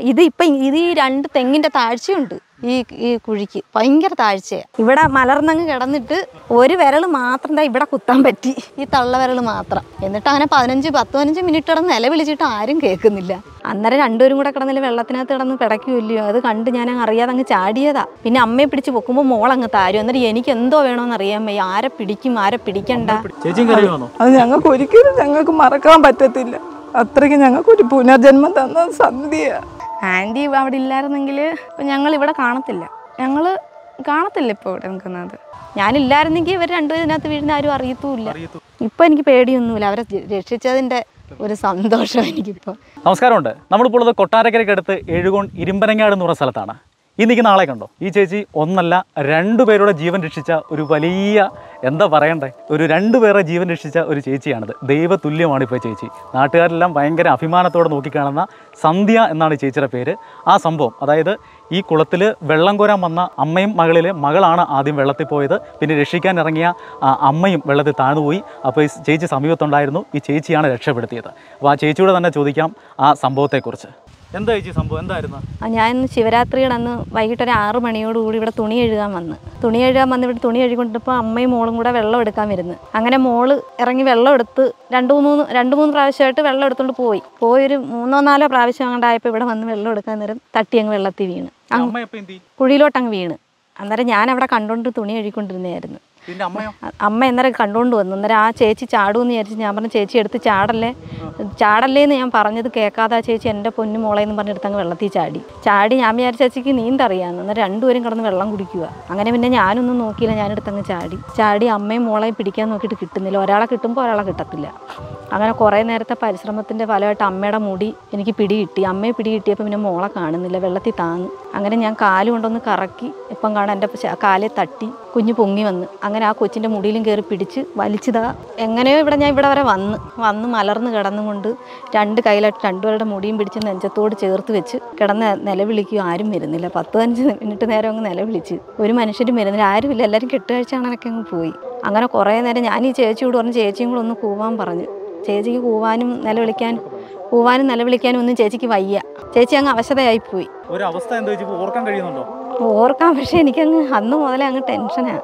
ഇത് ഇപ്പം ഇത് ഈ രണ്ട് തെങ്ങിൻ്റെ താഴ്ചയുണ്ട് ഈ ഈ കുഴിക്ക് ഭയങ്കര താഴ്ചയാണ് ഇവിടെ മലർന്നങ്ങ് കിടന്നിട്ട് ഒരു വിരൽ മാത്രം ദാ ഇവിടെ കുത്താൻ പറ്റി ഈ തള്ള വിരൽ മാത്രം എന്നിട്ട് അങ്ങനെ പതിനഞ്ച് പത്ത് പതിനഞ്ച് മിനിറ്റ് കിടന്ന് നിലവിളിച്ചിട്ട് ആരും കേൾക്കുന്നില്ല അന്നേരം രണ്ടുപേരും കൂടെ കിടന്നില്ല വെള്ളത്തിനകത്ത് കിടന്ന് പിടയ്ക്കുമല്ലയോ അത് കണ്ട് ഞാൻ അങ്ങ് അറിയാതെ അങ്ങ് ചാടിയതാ പിന്നെ അമ്മയെ പിടിച്ച് പൊക്കുമ്പോൾ മോളങ്ങ് താരും അന്നേരം എനിക്ക് എന്തോ വേണമെന്ന് അറിയാൻ വയ്യ ആരെ പിടിക്കും ആരെ പിടിക്കണ്ട ചേച്ചിയും കരയുവാന്നോ അത് ഞങ്ങൾക്ക് ഒരിക്കലും ഞങ്ങൾക്ക് മറക്കാൻ പറ്റത്തില്ല അത്രയ്ക്ക് ഞങ്ങൾക്കൊരു പുനർജന്മം തന്ന സന്ധ്യ ആൻറ്റി അവിടെ ഇല്ലായിരുന്നെങ്കിൽ ഇപ്പം ഞങ്ങൾ ഇവിടെ കാണത്തില്ല ഞങ്ങൾ കാണത്തില്ല ഇപ്പോൾ ഇവിടെ നിൽക്കുന്നത് ഞാനില്ലായിരുന്നെങ്കിൽ ഇവർ രണ്ടുപേരും ഇതിനകത്ത് വീഴുന്ന ആരും അറിയത്തുമില്ല ഇപ്പം എനിക്ക് പേടിയൊന്നുമില്ല അവരെ രക്ഷിച്ചതിൻ്റെ ഒരു സന്തോഷം എനിക്കിപ്പോൾ നമസ്കാരമുണ്ട് നമ്മളിപ്പോൾ ഉള്ളത് കൊട്ടാരക്കരയ്ക്കടുത്ത് എഴുകോൺ ഇരുമ്പനങ്ങാട് എന്ന് പറഞ്ഞ സ്ഥലത്താണ് ഈ നിൽക്കുന്ന ആളെ കണ്ടോ ഈ ചേച്ചി ഒന്നല്ല രണ്ടു പേരുടെ ജീവൻ രക്ഷിച്ച ഒരു വലിയ എന്താ പറയണ്ടേ ഒരു രണ്ടു പേരുടെ ജീവൻ രക്ഷിച്ച ഒരു ചേച്ചിയാണിത് ദൈവതുല്യമാണ് ഇപ്പോൾ ചേച്ചി നാട്ടുകാരെല്ലാം ഭയങ്കര അഭിമാനത്തോടെ നോക്കിക്കാണുന്ന സന്ധ്യ എന്നാണ് ഈ ചേച്ചിയുടെ പേര് ആ സംഭവം അതായത് ഈ കുളത്തിൽ വെള്ളം കോരാൻ വന്ന അമ്മയും മകളിൽ മകളാണ് ആദ്യം വെള്ളത്തിൽ പോയത് പിന്നെ രക്ഷിക്കാൻ ഇറങ്ങിയ ആ, അമ്മയും വെള്ളത്തിൽ താഴ്ന്നുപോയി അപ്പോൾ ഈ ചേച്ചി സമീപത്തുണ്ടായിരുന്നു ഈ ചേച്ചിയാണ് രക്ഷപ്പെടുത്തിയത് അപ്പോൾ ആ ചേച്ചിയോട് തന്നെ ചോദിക്കാം ആ സംഭവത്തെക്കുറിച്ച് എന്താ ചേച്ചി സംഭവം എന്തായിരുന്നു ആ, ഞാൻ ഇന്ന് ശിവരാത്രിയുടെ അന്ന് വൈകിട്ട് ഒരു ആറ് മണിയോടുകൂടി ഇവിടെ തുണി കഴുകാൻ വന്ന് തുണി കഴുകാൻ വന്ന് ഇവിടെ തുണി കഴുകിക്കൊണ്ടിപ്പോൾ അമ്മയും മോളും കൂടെ വെള്ളം എടുക്കാൻ വരുന്നു അങ്ങനെ മോള് ഇറങ്ങി വെള്ളം എടുത്ത് രണ്ട് മൂന്ന് രണ്ട് മൂന്ന് പ്രാവശ്യമായിട്ട് വെള്ളം എടുത്തുകൊണ്ട് പോയി പോയി ഒരു മൂന്നോ നാലോ പ്രാവശ്യം അങ്ങോട്ടായപ്പോൾ ഇവിടെ വന്ന് വെള്ളം എടുക്കാൻ നേരം തട്ടി അങ്ങ് വെള്ളത്തിൽ വീണ് അങ്ങ് അമ്മ എപ്പോൾ എന്തി കുഴിയിലോട്ടങ്ങ് വീണ് അന്നേരം ഞാൻ അവിടെ കണ്ടുകൊണ്ട് തുണി കഴുകിക്കൊണ്ടിരുന്നതായിരുന്നു പിന്നെ അമ്മയോ അ- അമ്മ അന്നേരം കണ്ടുകൊണ്ട് വന്നു അന്നേരം ആ ചേച്ചി ചാടുമെന്ന് വിചാരിച്ച് ഞാൻ പറഞ്ഞു ചേച്ചി എടുത്ത് ചാടല്ലേ ചാടല്ലേ എന്ന് ഞാൻ പറഞ്ഞത് കേൾക്കാതെ ആ ചേച്ചി എൻ്റെ പൊന്നു മോളെ എന്ന് പറഞ്ഞെടുത്ത് അങ്ങ് വെള്ളത്തിൽ ചാടി ചാടി ഞാൻ വിചാരിച്ച ചേച്ചിക്ക് നീന്തറിയാമെന്ന് അന്നേരം രണ്ടുപേരും കിടന്ന് വെള്ളം കുടിക്കുക അങ്ങനെ പിന്നെ ഞാനൊന്നും നോക്കിയില്ല ഞാനെടുത്ത് അങ്ങ് ചാടി ചാടി അമ്മയും മോളെയും പിടിക്കാൻ നോക്കിയിട്ട് കിട്ടുന്നില്ല ഒരാളെ കിട്ടുമ്പോൾ ഒരാളെ കിട്ടത്തില്ല അങ്ങനെ കുറേ നേരത്തെ പരിശ്രമത്തിൻ്റെ ഫലമായിട്ട് അമ്മയുടെ മുടി എനിക്ക് പിടി കിട്ടി അമ്മയെ പിടി കിട്ടിയപ്പോൾ പിന്നെ മോളെ കാണുന്നില്ല വെള്ളത്തിൽ താങ്ങി അങ്ങനെ ഞാൻ കാല് കൊണ്ടൊന്ന് കറക്കി ഇപ്പം കാണാൻ എൻ്റെ പ- കാലിൽ തട്ടി കുഞ്ഞ് പൊങ്ങി വന്ന് അങ്ങനെ ആ കൊച്ചിൻ്റെ മുടിയിലും കയറി പിടിച്ച് വലിച്ചതാ എങ്ങനെയോ ഇവിടെ ഞാൻ ഇവിടെ വരെ വന്ന് വന്ന് മലർന്ന് കിടന്നുകൊണ്ട് രണ്ട് കയ്യിലായിട്ട് രണ്ടുപേരുടെ മുടിയും പിടിച്ച് നെഞ്ചത്തോട് ചേർത്ത് വെച്ച് കിടന്ന് നിലവിളിക്കുക ആരും വരുന്നില്ല പത്ത് പതിനഞ്ച് മിനിറ്റ് നേരം അങ്ങ് നിലവിളിച്ച് ഒരു മനുഷ്യരും വരുന്നില്ല ആരുമില്ല എല്ലാവരും കെട്ടുകാഴ്ച കാണാനൊക്കെ അങ്ങ് പോയി അങ്ങനെ കുറേ നേരം ഞാൻ ഈ ചേച്ചിയോട് പറഞ്ഞു ചേച്ചിയും കൂടെ ഒന്ന് കൂവാൻ പറഞ്ഞു ചേച്ചിക്ക് കൂവാനും നിലവിളിക്കാനും കൂവാനും നിലവിളിക്കാനും ഒന്നും ചേച്ചിക്ക് വയ്യ ചേച്ചി അങ്ങ് അവശതയായിപ്പോയി ഒരു അവസ്ഥ എന്താ ചേച്ചി ഇപ്പൊ ഓർക്കാൻ കഴിയുന്നുണ്ടോ ഓർക്കാൻ പക്ഷേ എനിക്കങ്ങ് അന്ന് മുതലേ അങ്ങ് ടെൻഷനാ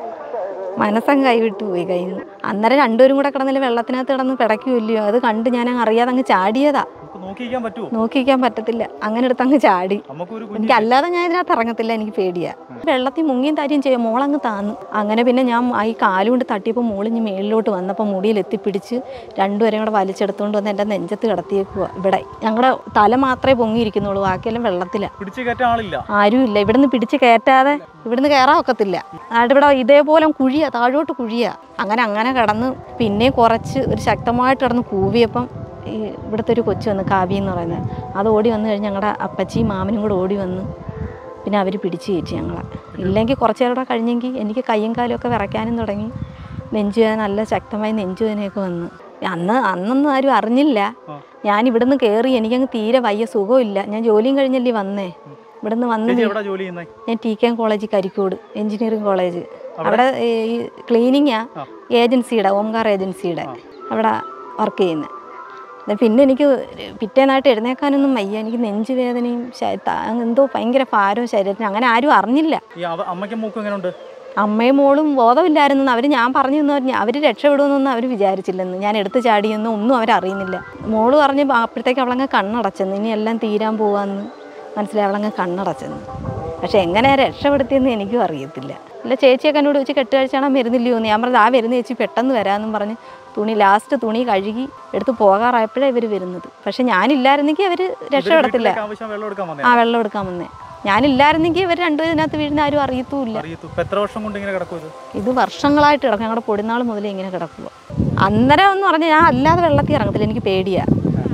മനസ്സങ്ങ് കൈവിട്ട് പോയി കയ്യിൽ നിന്ന് അന്നേരം രണ്ടുപേരും കൂടെ കിടന്നില്ല വെള്ളത്തിനകത്ത് കിടന്ന് പിടയ്ക്കുമല്ലയോ അത് കണ്ട് ഞാൻ അങ്ങ് അറിയാതെ അങ്ങ് ചാടിയതാ നമുക്ക് നോക്കിയിരിക്കാൻ പറ്റുമോ നോക്കിക്കാൻ പറ്റത്തില്ല അങ്ങനെ എടുത്ത് അങ്ങ് ചാടി നമുക്കൊരു കുഞ്ഞ് എനിക്ക് അല്ലാതെ ഞാൻ ഇതിനകത്ത് ഇറങ്ങത്തില്ല എനിക്ക് പേടിയാ വെള്ളത്തിൽ മുങ്ങിയും താരിയും ചെയ്യും മോളങ്ങ് താന്നു അങ്ങനെ പിന്നെ ഞാൻ ആ ഈ കാലുകൊണ്ട് തട്ടിയപ്പോൾ മോളിഞ്ഞ് മേളിലോട്ട് വന്നപ്പോൾ മുടിയിൽ എത്തിപ്പിടിച്ച് രണ്ടുപേരെയും കൂടെ വലിച്ചെടുത്തുകൊണ്ട് വന്ന് എൻ്റെ നെഞ്ചത്ത് കിടത്തിയേക്കുക ഇവിടെ ഞങ്ങളുടെ തല മാത്രമേ പൊങ്ങിയിരിക്കുന്നുള്ളൂ ബാക്കിയെല്ലാം വെള്ളത്തിലാണ് പിടിച്ചു കയറ്റാൻ ആളില്ല ആരുമില്ല ഇവിടുന്ന് പിടിച്ച് കയറ്റാതെ ഇവിടുന്ന് കയറാൻ ഒക്കത്തില്ല അതുകൊണ്ട് ഇവിടെ ഇതേപോലെ കുഴിയാ താഴോട്ട് കുഴിയാ അങ്ങനെ അങ്ങനെ കിടന്ന് പിന്നെ കുറച്ച് ഒരു ശക്തമായിട്ട് കിടന്ന് കൂവിയപ്പം ഈ ഇവിടുത്തെ ഒരു കൊച്ചു വന്ന് കാവ്യ എന്ന് പറയുന്നത് അത് ഓടി വന്നു കഴിഞ്ഞ് ഞങ്ങളുടെ അപ്പച്ചിയും മാമനും കൂടെ ഓടി വന്ന് പിന്നെ അവർ പിടിച്ച് കയറ്റി ഞങ്ങളെ ഇല്ലെങ്കിൽ കുറച്ച് നേരം കൂടെ കഴിഞ്ഞെങ്കിൽ എനിക്ക് കയ്യും കാലും ഒക്കെ വിറയ്ക്കാനും തുടങ്ങി നെഞ്ചുവേദന നല്ല ശക്തമായി നെഞ്ചുവേദനയൊക്കെ വന്നു അന്ന് അന്നൊന്നും ആരും അറിഞ്ഞില്ല ഞാൻ ഇവിടുന്ന് കയറി എനിക്കങ്ങ് തീരെ വയ്യ സുഖമില്ല ഞാൻ ജോലിയും കഴിഞ്ഞല്ലേ വന്നേ ഇവിടുന്ന് വന്ന് ചേച്ചി വീ- എവിടെ ജോലി ചെയ്യുന്നത് ഞാൻ T K M college Karicode engineering college അവിടെ ഈ ക്ലീനിങ്ങാ ഏജൻസിയുടെ ഓംകാർ ഏജൻസിയുടെ അവിടെ വർക്ക് ചെയ്യുന്നത് പിന്നെ എനിക്ക് പിറ്റേന്നായിട്ട് എഴുന്നേക്കാനൊന്നും വയ്യ എനിക്ക് നെഞ്ചുവേദനയും ശ- ത- എന്തോ ഭയങ്കര ഭാരവും ശരീരത്തിന് അങ്ങനെ ആരും അറിഞ്ഞില്ല ഈ അവ- അമ്മയ്ക്കും മൂക്കും എങ്ങനെയുണ്ട് അമ്മയും മോളും ബോധമില്ലായിരുന്നെന്ന് അവർ ഞാൻ പറഞ്ഞു എന്ന് അവർ രക്ഷപ്പെടുമെന്നൊന്നും അവർ വിചാരിച്ചില്ലെന്ന് ഞാൻ എടുത്ത് ചാടിയെന്ന് ഒന്നും അവരറിയുന്നില്ല മോള് പറഞ്ഞ് അപ്പോഴത്തേക്ക് അവളങ്ങ് കണ്ണടച്ചെന്ന് ഇനി എല്ലാം തീരാൻ പോവാന്ന് മനസ്സിലായി അവളങ്ങ് കണ്ണടച്ചെന്ന് പക്ഷെ എങ്ങനെ രക്ഷപ്പെടുത്തിയെന്ന് എനിക്കും അറിയത്തില്ല അല്ല ചേച്ചിയൊക്കെ എന്നോട് വെച്ച് കെട്ടുകാഴ്ച വരുന്നില്ലയോ എന്ന് ഞാൻ പറഞ്ഞത് ആ വരുന്ന ചേച്ചി പെട്ടെന്ന് വരാമെന്നും പറഞ്ഞ് തുണി ലാസ്റ്റ് തുണി കഴുകി എടുത്ത് പോകാറായപ്പോഴേ ഇവർ വരുന്നത് പക്ഷെ ഞാനില്ലായിരുന്നെങ്കിൽ അവർ രക്ഷപ്പെടത്തില്ല വീട്ടിലേക്ക് ആവശ്യം വെള്ളം എടുക്കാൻ വന്നേ ആ വെള്ളം എടുക്കാൻ വന്നേ ഞാനില്ലായിരുന്നെങ്കിൽ ഇവർ രണ്ടുപേരും ഇതിനകത്ത് വീഴുന്ന ആരും അറിയത്തുമില്ല അറിയത്തു ഇപ്പൊ എത്ര വർഷം കൊണ്ട് ഇങ്ങനെ കിടക്കും ഇത് ഇത് വർഷങ്ങളായിട്ട് കിടക്കും ഞങ്ങളുടെ പൊടിനാൾ മുതലേ ഇങ്ങനെ കിടക്കുക അന്നേരം എന്ന് പറഞ്ഞാൽ ഞാൻ അല്ലാതെ വെള്ളത്തിൽ ഇറങ്ങത്തില്ല എനിക്ക് പേടിയാ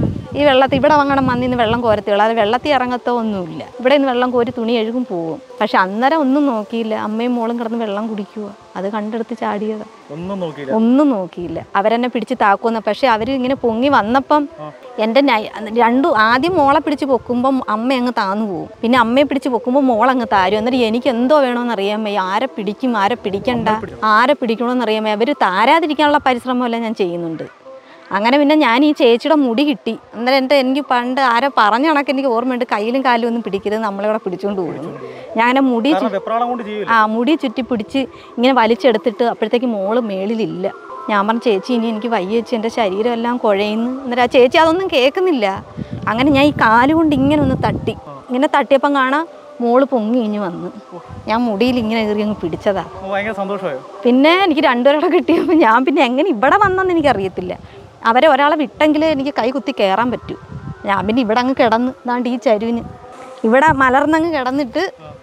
ഈ വെള്ളത്തിൽ ഇവിടെ വങ്ങണം വന്നിന്ന് വെള്ളം കോരത്തുള്ളൂ അത് വെള്ളത്തിൽ ഇറങ്ങത്തോ ഒന്നുമില്ല ഇവിടെ നിന്ന് വെള്ളം കോരി തുണി എഴുകും പോവും പക്ഷെ അന്നേരം ഒന്നും നോക്കിയില്ല അമ്മയും മോളും കിടന്ന് വെള്ളം കുടിക്കുക അത് കണ്ടെടുത്ത് ചാടിയതാ ഒന്നും നോക്കിയില്ല ഒന്നും നോക്കിയില്ല അവരെന്നെ പിടിച്ച് താക്കുമെന്ന് പക്ഷെ അവർ ഇങ്ങനെ പൊങ്ങി വന്നപ്പം എൻ്റെ നൈ- രണ്ടു ആദ്യം മോളെ പിടിച്ച് പൊക്കുമ്പം അമ്മ അങ്ങ് താന്നു പോകും പിന്നെ അമ്മയെ പിടിച്ച് പൊക്കുമ്പോൾ മോളങ്ങ് താരും എന്നിട്ട് എനിക്ക് എന്തോ വേണമെന്ന് അറിയാൻ വയ്യ ആരെ പിടിക്കും ആരെ പിടിക്കണ്ട ആരെ പിടിക്കണമെന്ന് അറിയാൻ വയ്യ അവർ താരാതിരിക്കാനുള്ള പരിശ്രമമെല്ലാം ഞാൻ ചെയ്യുന്നുണ്ട് അങ്ങനെ പിന്നെ ഞാൻ ഈ ചേച്ചിയുടെ മുടി കിട്ടി അന്നേരം എൻ്റെ എനിക്ക് പണ്ട് ആരോ പറഞ്ഞ കണക്ക് എനിക്ക് ഓർമ്മയുണ്ട് കയ്യിലും കാലും ഒന്നും പിടിക്കരുത് നമ്മളിവിടെ പിടിച്ചുകൊണ്ട് പോകുന്നു ഞാൻ എൻ്റെ മുടി ചു- കാരണം വെപ്രാളം കൊണ്ട് ചെയ്യൂല ആ മുടി ചുറ്റി പിടിച്ച് ഇങ്ങനെ വലിച്ചെടുത്തിട്ട് അപ്പോഴത്തേക്ക് മോള് മേളിലില്ല ഞാൻ പറഞ്ഞു ചേച്ചി ഇനി എനിക്ക് വയ്യ ചേച്ചി എൻ്റെ ശരീരം എല്ലാം കുഴയുന്നു എന്നിട്ട് ആ ചേച്ചി അതൊന്നും കേൾക്കുന്നില്ല അങ്ങനെ ഞാൻ ഈ കാല് കൊണ്ട് ഇങ്ങനെ ഒന്ന് തട്ടി ഇങ്ങനെ തട്ടിയപ്പം കാണാം മോള് പൊങ്ങി ഇഞ്ഞ് വന്ന് ഞാൻ മുടിയിൽ ഇങ്ങനെ കയറി അങ്ങ് പിടിച്ചതാ അപ്പോൾ ഭയങ്കര സന്തോഷമായോ പിന്നെ എനിക്ക് രണ്ടുപേരുടെ കിട്ടിയപ്പോൾ ഞാൻ പിന്നെ എങ്ങനെ ഇവിടെ വന്നെന്ന് എനിക്കറിയത്തില്ല അവരെ ഒരാളെ വിട്ടെങ്കിൽ എനിക്ക് കൈ കുത്തി കയറാൻ പറ്റൂ ഞാൻ പിന്നെ ഇവിടെ അങ്ങ് കിടന്ന് ദാണ്ട് ഈ ചരുവിന് ഇവിടെ മലർന്നങ്ങ് കിടന്നിട്ട്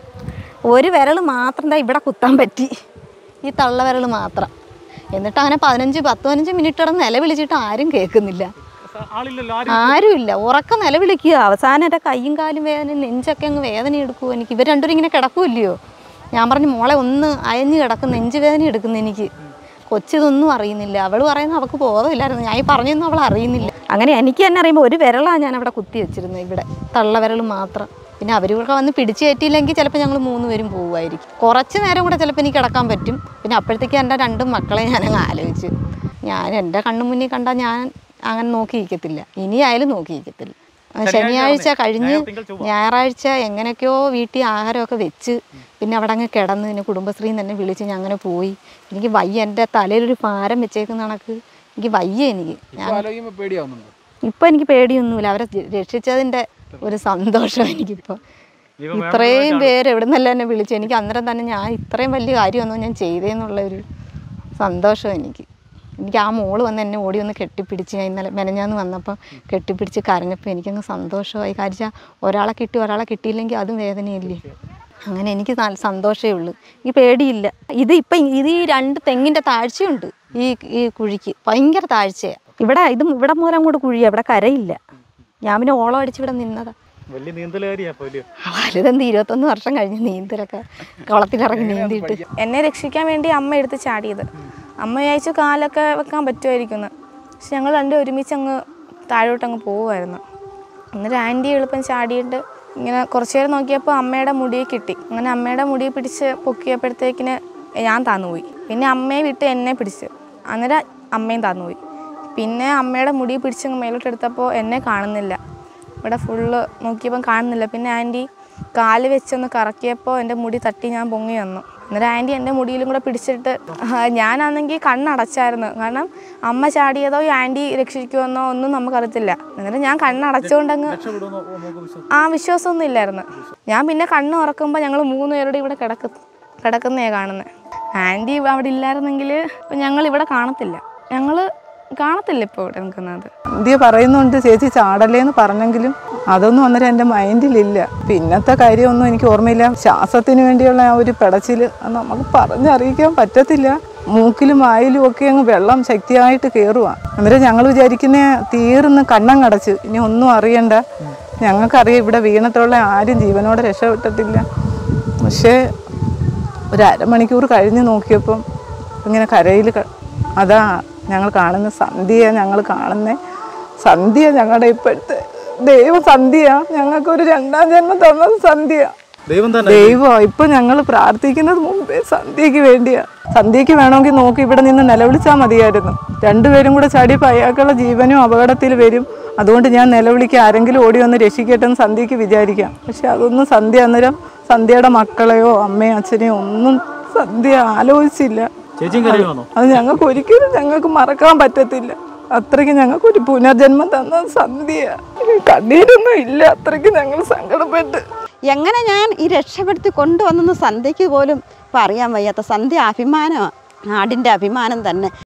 ഒരു വിരൽ മാത്രം ദാ ഇവിടെ കുത്താൻ പറ്റി ഈ തള്ള വിരൽ മാത്രം എന്നിട്ട് അങ്ങനെ പതിനഞ്ച് പത്ത് പതിനഞ്ച് മിനിറ്റ് കിടന്ന് നിലവിളിച്ചിട്ട് ആരും കേൾക്കുന്നില്ല ആളില്ലല്ലോ ആരുമില്ല ഉറക്കം നിലവിളിക്കുക അവസാനം എൻ്റെ കയ്യും കാലും വേദന നെഞ്ചൊക്കെ അങ്ങ് വേദന എടുക്കുമോ എനിക്ക് ഇവർ രണ്ടുപേരും ഇങ്ങനെ കിടക്കുമല്ലയോ ഞാൻ പറഞ്ഞു മോളെ ഒന്ന് അയഞ്ഞ് കിടക്കും നെഞ്ച് വേദന എടുക്കുന്നു എനിക്ക് കൊച്ചിതൊന്നും അറിയുന്നില്ല അവൾ പറയുന്നത് അവൾക്ക് ബോധമില്ലായിരുന്നു ഞാൻ ഈ പറഞ്ഞൊന്നും അവൾ അറിയുന്നില്ല അങ്ങനെ എനിക്ക് തന്നെ അറിയുമ്പോൾ ഒരു വിരലാണ് ഞാൻ അവിടെ കുത്തി വെച്ചിരുന്നത് ഇവിടെ തള്ള വിരൽ മാത്രം പിന്നെ അവരൊക്കെ വന്ന് പിടിച്ചു കയറ്റിയില്ലെങ്കിൽ ചിലപ്പോൾ ഞങ്ങൾ മൂന്ന് പേരും പോവുമായിരിക്കും കുറച്ച് നേരം കൂടെ ചിലപ്പോൾ എനിക്ക് കിടക്കാൻ പറ്റും പിന്നെ അപ്പോഴത്തേക്ക് എൻ്റെ രണ്ടും മക്കളെ ഞാനങ്ങ് ആലോചിച്ചു ഞാൻ എൻ്റെ കണ്ണു മുന്നിൽ കണ്ടാൽ ഞാൻ അങ്ങനെ നോക്കിയിരിക്കത്തില്ല ഇനി ആയാലും നോക്കിയിരിക്കത്തില്ല ആ, ശനിയാഴ്ച കഴിഞ്ഞ് ഞായർ, തിങ്കൾ, ചൊവ്വ. ഞായറാഴ്ച എങ്ങനെയൊക്കെയോ വീട്ടിൽ ആഹാരമൊക്കെ വെച്ച് പിന്നെ അവിടെ അങ്ങ് കിടന്ന് പിന്നെ കുടുംബശ്രീ തന്നെ വിളിച്ച് ഞാൻ അങ്ങനെ പോയി എനിക്ക് വയ്യ എൻ്റെ തലയിലൊരു ഭാരം വെച്ചേക്കുന്ന കണക്ക് എനിക്ക് വയ്യ എനിക്ക് ഞാൻ ആലോചിക്കുമ്പോൾ പേടിയാവുന്നുണ്ട് ഇപ്പം എനിക്ക് പേടിയൊന്നുമില്ല അവരെ ര- രക്ഷിച്ചതിൻ്റെ ഒരു സന്തോഷം എനിക്കിപ്പോൾ ദൈവം ഇത്രയും പേര് എവിടെ നിന്നെല്ലാം എന്നെ വിളിച്ചു എനിക്ക് അന്നേരം തന്നെ ഞാൻ ഇത്രയും വലിയ കാര്യമൊന്നും ഞാൻ ചെയ്തേന്നുള്ള ഒരു സന്തോഷം എനിക്ക് എനിക്ക് ആ മോള് വന്ന് എന്നെ ഓടി ഒന്ന് കെട്ടിപ്പിടിച്ച് ഞാൻ ഇന്നലെ മെനഞ്ഞാന്ന് വന്നപ്പോൾ കെട്ടിപ്പിടിച്ച് കരഞ്ഞപ്പോൾ എനിക്കങ്ങ് സന്തോഷമായി കാര്യം ഒരാളെ കിട്ടി ഒരാളെ കിട്ടിയില്ലെങ്കിൽ അതും വേദനയില്ലേ അങ്ങനെ എനിക്ക് നല്ല സന്തോഷമേ ഉള്ളൂ ഈ പേടിയില്ല ഇത് ഇപ്പം ഇത് ഈ രണ്ട് തെങ്ങിൻ്റെ താഴ്ചയുണ്ട് ഈ ഈ കുഴിക്ക് ഭയങ്കര താഴ്ചയാണ് ഇവിടെ ഇതും ഇവിടെ മൂലം കൂടെ കുഴിയാണ് ഇവിടെ കരയില്ല ഞാൻ പിന്നെ ഓളം അടിച്ച് ഇവിടെ നിന്നതാ വലിയ നീന്തലുകാരിയാ പോലും വലുതെന്ത് ഇരുപത്തൊന്ന് വർഷം കഴിഞ്ഞ് നീന്തലൊക്കെ കുളത്തിലിറങ്ങി നീന്തിയിട്ട് എന്നെ രക്ഷിക്കാൻ വേണ്ടി അമ്മ എടുത്ത് ചാടിയത് അമ്മ വിചാരിച്ചു കാലൊക്കെ വെക്കാൻ പറ്റുമായിരിക്കുന്നു പക്ഷെ ഞങ്ങൾ രണ്ടും ഒരുമിച്ച് അങ്ങ് താഴോട്ട് അങ്ങ് പോവുമായിരുന്നു എന്നിട്ട് ആൻറ്റി എളുപ്പം ചാടിയിട്ട് ഇങ്ങനെ കുറച്ച് നേരം നോക്കിയപ്പോൾ അമ്മയുടെ മുടിയെ കിട്ടി അങ്ങനെ അമ്മയുടെ മുടിയെ പിടിച്ച് പൊക്കിയപ്പോഴത്തേക്കിന് ഞാൻ താന്നുപോയി പിന്നെ അമ്മയെ വിട്ട് എന്നെ പിടിച്ച് അന്നേരം അമ്മയും താന്നുപോയി പിന്നെ അമ്മയുടെ മുടി പിടിച്ചങ്ങ് മേലോട്ട് എടുത്തപ്പോൾ എന്നെ കാണുന്നില്ല ഇവിടെ ഫുള്ള് നോക്കിയപ്പം കാണുന്നില്ല പിന്നെ ആൻറ്റി കാല് വെച്ചൊന്ന് കറക്കിയപ്പോൾ എൻ്റെ മുടി തട്ടി ഞാൻ പൊങ്ങി വന്നു അന്നേരം ആൻറ്റി എൻ്റെ മുടിയിലും കൂടെ പിടിച്ചിട്ട് ആ, ഞാനാണെങ്കിൽ കണ്ണടച്ചായിരുന്നു കാരണം അമ്മ ചാടിയതോ ഈ ആൻറ്റി രക്ഷിക്കുമെന്നോ ഒന്നും നമുക്കറിയത്തില്ല അന്നേരം ഞാൻ കണ്ണടച്ചുകൊണ്ടങ്ങ് ആ വിശ്വാസമൊന്നും ഇല്ലായിരുന്നു ഞാൻ പിന്നെ കണ്ണ് ഉറക്കുമ്പോൾ ഞങ്ങൾ മൂന്ന് പേരുടെ ഇവിടെ കിടക്ക കിടക്കുന്നേ കാണുന്നത് ആൻറ്റി അവിടെ ഇല്ലായിരുന്നെങ്കിൽ ഞങ്ങൾ ഇവിടെ കാണത്തില്ല ഞങ്ങൾ കാണത്തില്ല ഇപ്പോൾ ഇവിടെ നിൽക്കുന്നത് ഇന്ത്യ പറയുന്നുണ്ട് ചേച്ചി ചാടല്ലേന്ന് പറഞ്ഞെങ്കിലും അതൊന്നും അന്നേരം എൻ്റെ മൈൻഡിലില്ല പിന്നത്തെ കാര്യമൊന്നും എനിക്ക് ഓർമ്മയില്ല ശ്വാസത്തിന് വേണ്ടിയുള്ള ആ ഒരു പെടച്ചിൽ അത് നമുക്ക് പറഞ്ഞറിയിക്കാൻ പറ്റത്തില്ല മൂക്കിലും വായിലും ഒക്കെ അങ്ങ് വെള്ളം ശക്തിയായിട്ട് കയറുക അന്നേരം ഞങ്ങൾ വിചാരിക്കുന്ന തീർന്ന് കണ്ണം കടച്ച് ഇനി ഒന്നും അറിയണ്ട ഞങ്ങൾക്കറിയാം ഇവിടെ വീണിട്ടുള്ള ആരും ജീവനോടെ രക്ഷപ്പെട്ടിട്ടില്ല പക്ഷേ ഒരു അരമണിക്കൂർ കഴിഞ്ഞ് നോക്കിയപ്പം ഇങ്ങനെ കരയിൽ അതാ ഞങ്ങൾ കാണുന്ന സന്ധ്യ ഞങ്ങൾ കാണുന്ന സന്ധ്യ ഞങ്ങളുടെ ഇപ്പോഴത്തെ ദൈവം സന്ധ്യ ഞങ്ങൾക്കൊരു രണ്ടാം ജന്മം തന്നത് സന്ധ്യ ദൈവം തന്നെ ദൈവം ഇപ്പൊ ഞങ്ങൾ പ്രാർത്ഥിക്കുന്നത് മുമ്പേ സന്ധ്യക്ക് വേണ്ടിയാ സന്ധ്യക്ക് വേണമെങ്കിൽ നോക്കി ഇവിടെ നിന്ന് നിലവിളിച്ചാൽ മതിയായിരുന്നു രണ്ടുപേരും കൂടെ ചാടിയപ്പോൾ അയാൾക്കുള്ള ജീവനും അപകടത്തിൽ വരും അതുകൊണ്ട് ഞാൻ നിലവിളിക്കുക ആരെങ്കിലും ഓടി വന്ന് രക്ഷിക്കട്ടെ എന്ന് സന്ധ്യക്ക് വിചാരിക്കാം പക്ഷെ അതൊന്നും സന്ധ്യ അന്നേരം സന്ധ്യയുടെ മക്കളെയോ അമ്മയോ അച്ഛനെയോ ഒന്നും സന്ധ്യ ആലോചിച്ചില്ല ചേച്ചിയും കരയുവാന്നോ അത് ഞങ്ങൾക്ക് ഒരിക്കലും ഞങ്ങൾക്ക് മറക്കാൻ പറ്റത്തില്ല അത്രയ്ക്ക് ഞങ്ങൾക്ക് ഒരു പുനർജന്മം തന്ന സന്ധ്യ കണ്ണീരൊന്നും ഇല്ല അത്രയ്ക്ക് ഞങ്ങൾ സങ്കടപ്പെട്ട് എങ്ങനെ ഞാൻ ഈ രക്ഷപ്പെടുത്തി കൊണ്ടുവന്നെന്ന് സന്ധ്യയ്ക്ക് പോലും ഇപ്പം അറിയാൻ വയ്യാത്ത സന്ധ്യ അഭിമാനമാണ് നാടിൻ്റെ അഭിമാനം തന്നെ